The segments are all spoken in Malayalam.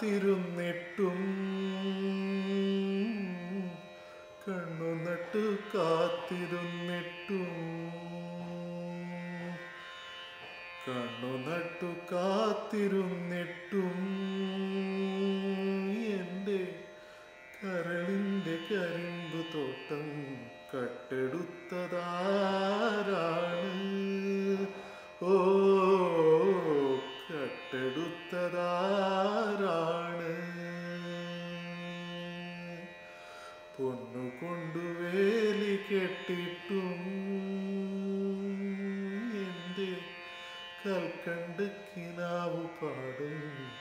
കാത്തിരുന്നിട്ടും കണ്ണു നട്ടു കാത്തിരുന്നിട്ടും കണ്ണു നട്ടു കാത്തിരുന്നിട്ടും എൻ്റെ കരളിൻ്റെ കരിമ്പ് തോട്ടം കട്ടെടുത്തതാരാണ് ഓ കട്ടെടുത്തതാരാണ് പൊന്നുകൊണ്ടു വേലി കെട്ടിട്ടും എൻ്റെ കൽക്കണ്ട് കിനാവ് പാടും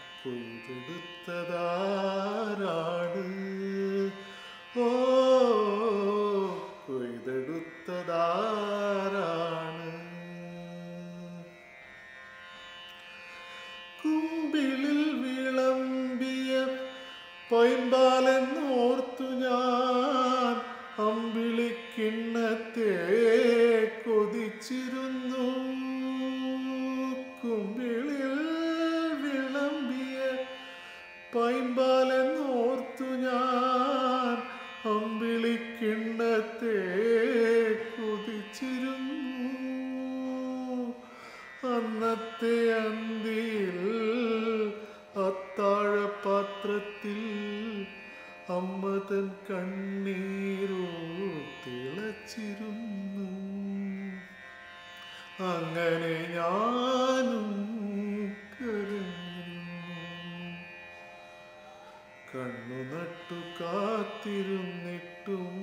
കൊയ്തെടുത്തതാരാണ് ഓ കൊയ്തെടുത്തതാരാണ് കുമ്പിളിൽ വിളമ്പിയ പൈമ്പാലെന്നോർത്തു ഞാൻ അമ്പിളിക്കിണ്ണത്തെ കൊതിച്ചിരുന്നു കുമ്പിളിൽ വിളമ്പിയ പൈമ്പാലെന്നോർത്തു ഞാൻ അമ്പിളിക്കിണ്ണത്തെ കൊതിച്ചിരുന്നു അന്നത്തെ അന്തിയിൽ അത്താഴപാത്രത്തിൽ അമ്മതൻ കണ്ണീരോ തിളച്ചിരുന്നു അങ്ങനെ ഞാനും കരഞ്ഞിരുന്നു കണ്ണു നട്ടു കാത്തിരുന്നിട്ടും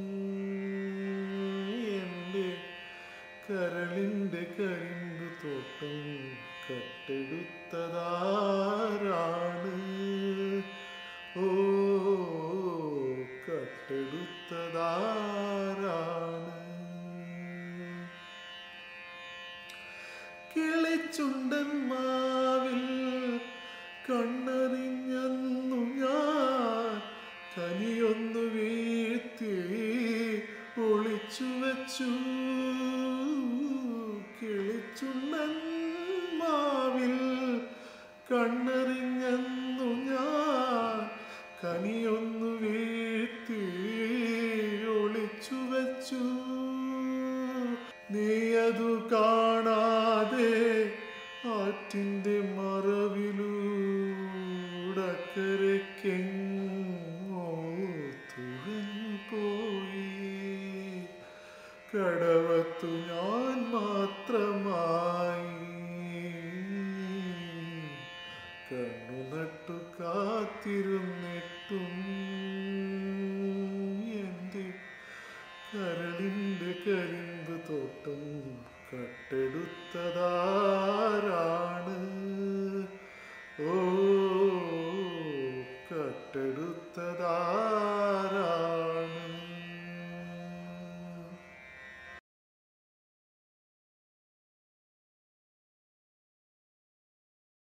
എൻ്റെ കരളിൻ്റെ കരിമ്പ് തോട്ടം കട്ടെടുത്തതാരാണ് ഓ കട്ടെടുത്തതാരാണ് കിളിച്ചുണ്ടൻ മാവിൽ കണ്ണറിഞ്ഞന്നു ഞാൻ കനിയൊന്നു വീഴ്ത്തി ഒളിച്ചു വെച്ചു കിളിച്ചുണ്ടൻ മാവിൽ കണ്ണറിഞ്ഞന്നു ഞാൻ കനിയൊന്നു വീഴ്ത്തി ഒളിച്ചു വെച്ചു നീയതു കാണാതെ ആറ്റിൻ്റെ മറവിലൂടക്കരയ്ക്കെങ്ങോ തുഴഞ്ഞു പോയി കടവത്തു ഞാൻ മാത്രമായി കണ്ണു നട്ടു കാത്തിരുന്നിട്ടും എൻ്റെ കരളിൻ്റെ കരിമ്പ് തോട്ടം കട്ടെടുത്തതാരാണ്